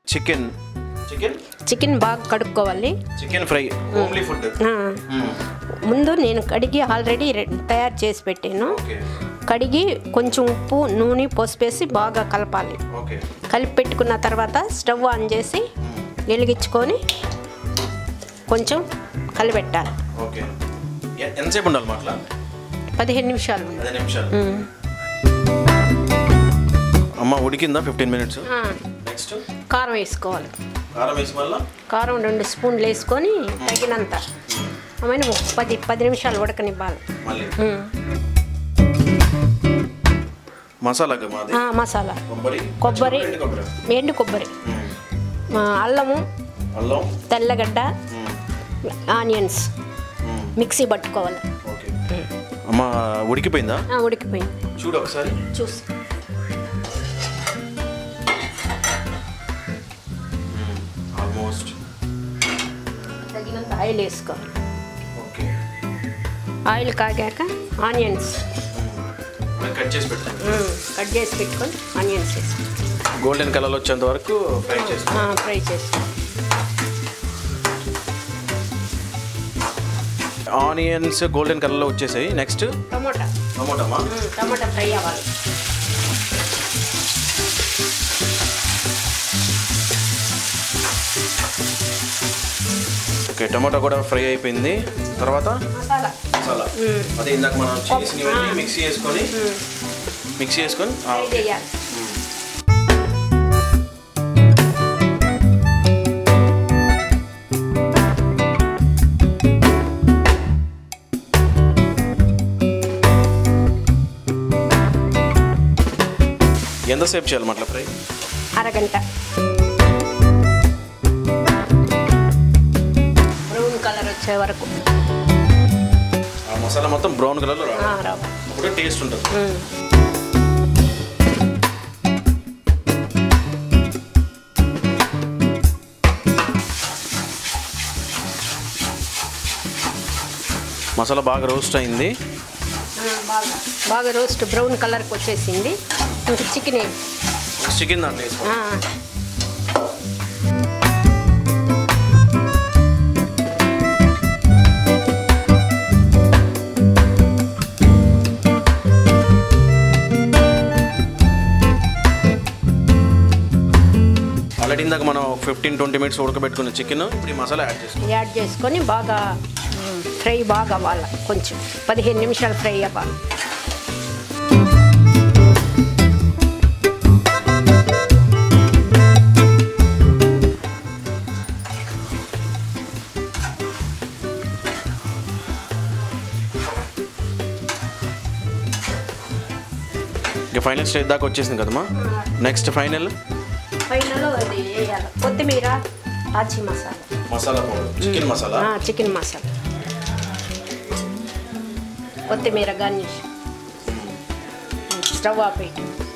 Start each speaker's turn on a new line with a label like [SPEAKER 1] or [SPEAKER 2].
[SPEAKER 1] Chicken chicken
[SPEAKER 2] chicken బాగా కడుక్కోవాలి
[SPEAKER 1] chicken fry homely food
[SPEAKER 2] ఆ, ముందు నేను కడిగి ఆల్రెడీ రె- తయారు చేసి పెట్టాను
[SPEAKER 1] ఓకే
[SPEAKER 2] కడిగి కొంచెం ఉప్పు నూనె పసుపేసి బాగా కలపాలి
[SPEAKER 1] ఓకే
[SPEAKER 2] కలిపి పెట్టుకున్న తర్వాత స్టవ్ ఆన్ చేసి వెలిగించుకొని కొంచెం కలిపెట్టాలి
[SPEAKER 1] ఓకే ఎ- ఎంతసేపు ఉండాలి మా అట్లా
[SPEAKER 2] పదిహేను నిమిషాలు
[SPEAKER 1] పది నిమిషాలు
[SPEAKER 2] ఉమ్.
[SPEAKER 1] అమ్మ ఉడికిందా ఫిఫ్టీన్ మినిట్స్
[SPEAKER 2] ఆ,
[SPEAKER 1] నెక్స్ట్
[SPEAKER 2] కారం వేసుకోవాలి
[SPEAKER 1] కారం వేసి మళ్ళా
[SPEAKER 2] కారం రెండు స్పూన్లు వేసుకొని తగినంత ఆమెను పది పది నిమిషాలు ఉడకనివ్వాలి
[SPEAKER 1] మళ్ళీ
[SPEAKER 2] ఉమ్.
[SPEAKER 1] మసాలా మాది
[SPEAKER 2] ఆ, మసాలా
[SPEAKER 1] కొబ్బరి
[SPEAKER 2] కొబ్బరి
[SPEAKER 1] ఎండు కొబ్బరి
[SPEAKER 2] ఎండు కొబ్బరి
[SPEAKER 1] మ్మ్.
[SPEAKER 2] ఆ, అల్లము
[SPEAKER 1] అల్లం
[SPEAKER 2] తెల్లగడ్డ
[SPEAKER 1] మ్మ్.
[SPEAKER 2] ఆనియన్స్
[SPEAKER 1] మ్మ్.
[SPEAKER 2] మిక్సీ పట్టుకోవాలి
[SPEAKER 1] ఓకే అమ్మ ఉడికిపోయిందా
[SPEAKER 2] ఆ, ఉడికిపోయింది
[SPEAKER 1] చూడు ఒకసారి
[SPEAKER 2] చూసి
[SPEAKER 1] ఆల్మోస్ట్
[SPEAKER 2] తగినంత ఆయిల్ వేసుకోవాలి
[SPEAKER 1] ఓకే
[SPEAKER 2] ఆయిల్ కాగాక ఆనియన్స్
[SPEAKER 1] కట్ చేసి పెట్టాను
[SPEAKER 2] ఉమ్, కట్ చేసి పెట్టుకొని ఆనియన్స్ వేసుకోవాలి
[SPEAKER 1] గోల్డెన్ కలర్ వచ్చేంత వరకు ఫ్రై చేస్తాను
[SPEAKER 2] ఆ, ఫ్రై చేసుకోవాలి
[SPEAKER 1] ఆనియన్స్ గోల్డెన్ కలర్లో వచ్చేసాయి నెక్స్ట్
[SPEAKER 2] టమోటా
[SPEAKER 1] టమోటామా
[SPEAKER 2] ఉమ్, టమోటా ఫ్రై అవ్వాలి
[SPEAKER 1] ఓకే టమాటా కూడా ఫ్రై అయిపోయింది తర్వాత
[SPEAKER 2] మసాలా
[SPEAKER 1] మసాలా
[SPEAKER 2] మ్మ్.
[SPEAKER 1] అదే ఇందాక మనం చేసి
[SPEAKER 2] ఆ.
[SPEAKER 1] మిక్సీ చేసుకొని
[SPEAKER 2] ఉమ్,
[SPEAKER 1] మిక్సీ చేసుకొని ఆ,
[SPEAKER 2] ఫ్రై చేయాలి
[SPEAKER 1] ఎంతసేపు చేయాలి అట్లా ఫ్రై
[SPEAKER 2] అరగంట బ్రౌన్ కలర్ వచ్చే వరకు
[SPEAKER 1] ఆ మసాలా మొత్తం బ్రౌన్ కలర్లో
[SPEAKER 2] ఆ,
[SPEAKER 1] రావాలి
[SPEAKER 2] రావాలి
[SPEAKER 1] అప్పుడు టేస్ట్ ఉంటుంది
[SPEAKER 2] ఉమ్.
[SPEAKER 1] మసాలా బాగా రోస్ట్ అయింది
[SPEAKER 2] ఆ, బాగా బాగా రోస్ట్ బ్రౌన్ కలర్కి వచ్చేసింది ఇంక చికెన్ వేయి.
[SPEAKER 1] చికెన్ దాంట్లో వేసుకో
[SPEAKER 2] ఆ,
[SPEAKER 1] ఆల్రెడీ ఇందాక మనం ఫిఫ్టీన్ ట్వంటీ మినిట్స్ ఉడకబెట్టుకున్న చికెన్ ఇప్పుడు ఈ మసాలా యాడ్ చేసుకో
[SPEAKER 2] యాడ్ చేసుకొని బాగా ఉమ్, ఫ్రై బాగా అవ్వాలి కొంచెం పదిహేను నిమిషాలు ఫ్రై అవ్వాలి
[SPEAKER 1] ఇంకా ఫైనల్ స్టేజ్ దాకా వచ్చేసింది కదమ్మా నెక్స్ట్ ఫైనల్
[SPEAKER 2] ఫైనల్ అది వేయాలి కొత్తిమీర ఆచి మసాలా
[SPEAKER 1] మసాలా పౌడర్ చికెన్ మసాలా
[SPEAKER 2] ఆ, చికెన్ మసాలా కొత్తిమీర గార్నిష్ స్టవ్ ఆపేయి